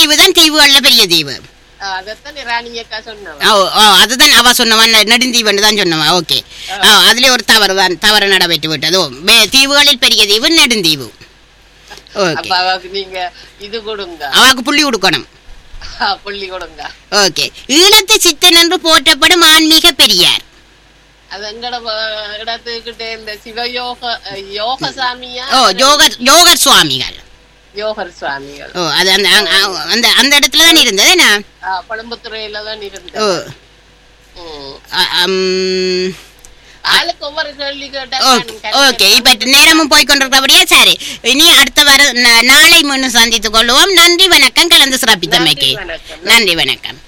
நெடுந்தீவு தான் தீவுகள்ல பெரிய தீவு ஆ, அதைத்தான் ராணி அக்கா சொன்னவ ஓ ஓ அதுதான் அவ சொன்னவன் நெடுந்தீவுன்னு தான் சொன்னவன் ஓகே அதுல ஒரு தவறு தான் தவறு நடைபெற்று விட்டதோ வே- தீவுகளில் பெரிய தீவு நெடுந்தீவு ஓகே அப்ப அவக்கு நீங்க இது கொடுங்க அவாக்கு புள்ளி கொடுக்கணும் ஆ, புள்ளி கொடுங்க ஓகே ஈழத்து சித்தன் என்று போற்றப்படும் ஆன்மீக பெரியார் அது எங்கட வ- இடத்துக்கிட்ட இந்த சிவயோக யோக சாமியா ஓ யோகர் யோகர் சுவாமிகள் யோகர் சுவாமிகள் ஓ அது அந்த அங்க- அங்க- அந்த அந்த இடத்துல தான் இருந்தது என்ன ஆ, பழம்புத்துறையில தான் ஓ இருந்தது ம். அ- அம், ஆளுக்கு ஒவ்வொரு கேள்வி கேட்டா ஓகே நான் கரெக்டா ஓகே இப்ப நேரமும் போய் கொண்டிருக்கிறபடியா சரி இனி அடுத்த வர நா- நாளை மீண்டும் சந்தித்துக் கொள்வோம் நன்றி வணக்கம் கலந்து சிறப்பித்தமைக்கு நன்றி, வணக்கம். நன்றி வணக்கம்